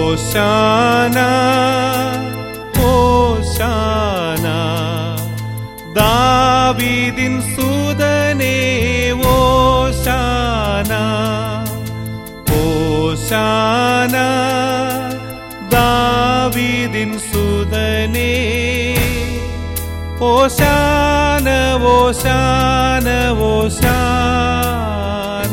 ഓശാന ഓശാന ദാവീദിൻ സുതനേ ഓശാന ഓശാന ദാവീദിൻ സുതനേ ഓശാന ഓശാന ഓശാന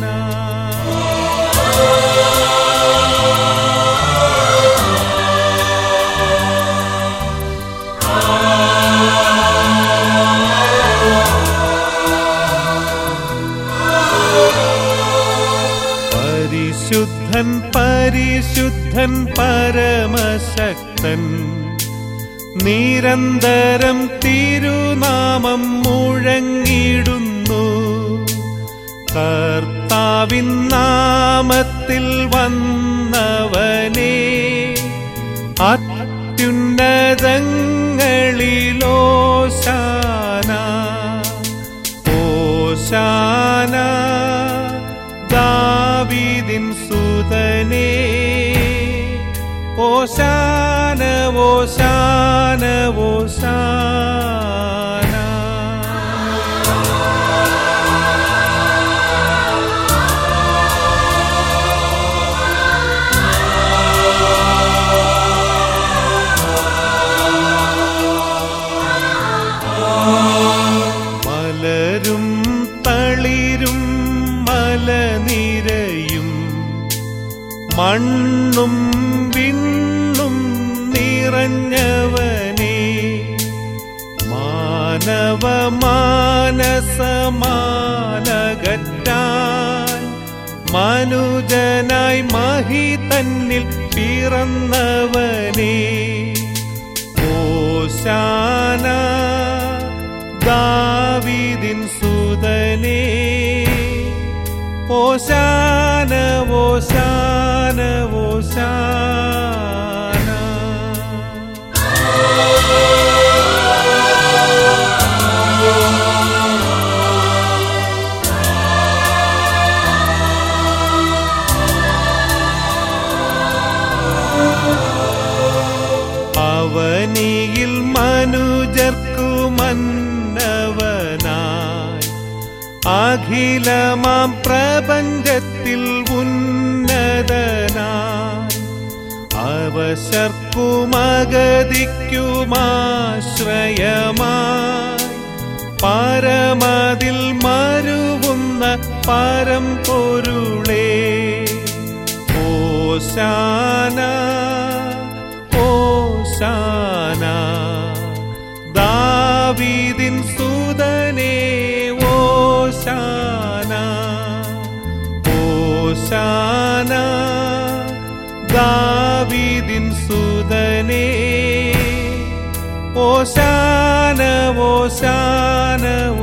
പരിശുദ്ധൻ പരിശുദ്ധൻ പരമശക്തൻ നിരന്തരം തിരുനാമം മുഴങ്ങിടുന്നു കർത്താവിൻ നാമത്തിൽ വന്നവനെ അത്യുന്നതങ്ങളിലോശാന ഓശാന ദാവീദിൻ സുതനേ ഓശാന ഓശാന ഓശാന മലരും തളിരും മലനിരയും മണ്ണും വിണ്ണും നിറഞ്ഞവനെ മാനവ മാനസമാനകറ്റാൻ മനുജനായി മഹി തന്നിൽ പിറന്നവനെ ഓശാന ദാവീദിൻ സുതനേ ഓശാന ഓശാന ഓശാന അവനിയിൽ മനുജർക്കു മന്നവനായി അഖിലമാം പ്രപഞ്ചത്തിൽ ഉന്നതനായി അവശർക്കുമഗതിക്കുമാശ്രയമായി പരമതിൽ മരുവുന്ന പരം പൊരുളേ ഓശാന ഓശാന ദാവീദിൻ സുതനേ ഓശാന ഓശാന ദാവീദിൻ സുതനേ ഓശാന ഓശാന